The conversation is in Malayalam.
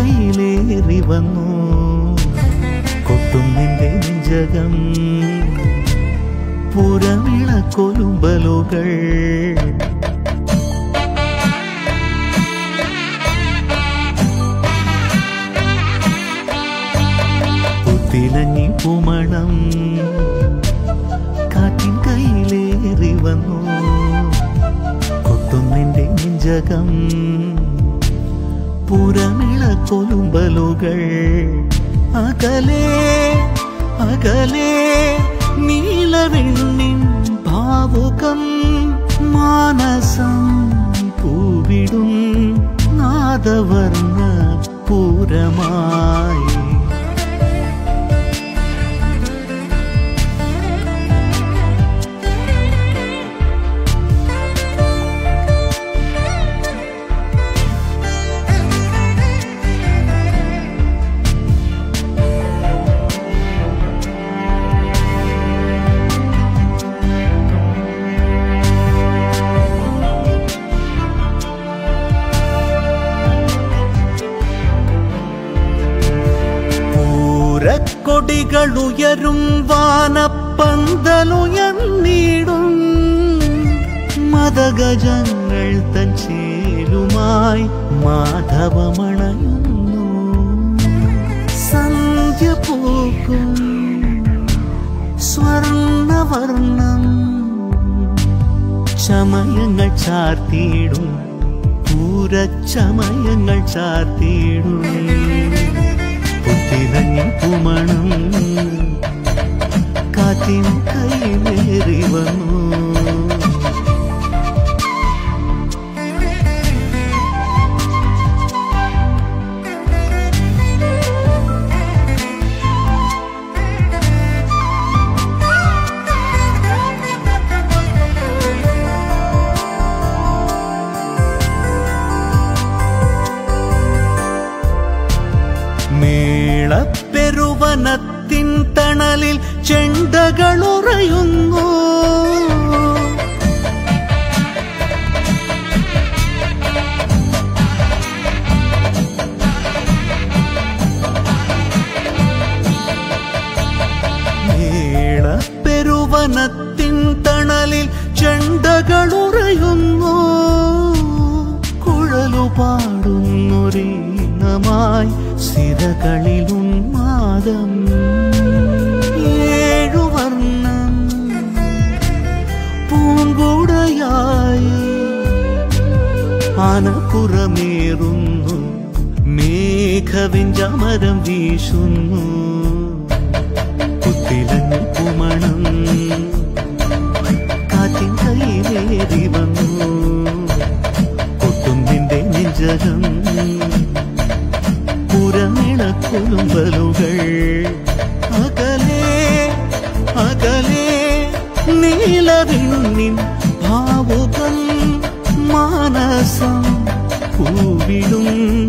കയ്യിലേറി വന്നു കൊട്ടും നിന്റെ നെഞ്ചകം പുരമിള കൊലുമ്പലുകൾ പുത്തിലഞ്ഞി പൂമണം കാറ്റിൻ കയ്യിലേറി വന്നു കൊട്ടും നിന്റെ നെഞ്ചകം പുരമിള കൊലുമ്പലുകൾ അകലേ അകലേ നീലവെണ്ണിൻ ഭാവുകം മാനസം പൂവിടും നാദവർണ്ണ പൂരമായി പൂരക്കൊടികളുയരും വാനപ്പന്തലുയർന്നിടും മതഗജങ്ങൾ തൻ ചേരുമായി മാധവമണയുന്നു സന്ധ്യ പൂക്കും സ്വർണവർണ്ണം ചമയങ്ങൾ ചാർത്തിയിടും പൂരച്ചമയങ്ങൾ ചാർത്തിയിടും പൊത്തിലഞ്ഞി പൂമണം കാറ്റിൻ കൈമേറി വന്നു മേളപ്പെരുവനത്തിൻ തണലിൽ ചെണ്ടകളുറയുന്നു മേളപ്പെരുവനത്തിൻ തണലിൽ ചെണ്ടകളുറയുന്നു കുഴലു പാടുന്നൊരീണമായി സിരകളിൽ ഉന്മാദം ഏഴുവർണ്ണം പൂങ്കുടയായി ആനപ്പുറമേറുന്നു മേഘവിഞ്ചമരം വീശുന്നു കുത്തിലഞ്ഞു കുമണം കാറ്റിൻ കയ്യിലേറി വന്നു കൊട്ടും നിന്റെ നെഞ്ചകം പുരമിളക്കൊലുമ്പലുകൾ അകലേ അകലേ നീലവിണ്ണിൻ ഭാവുകം മാനസം പൂവിടും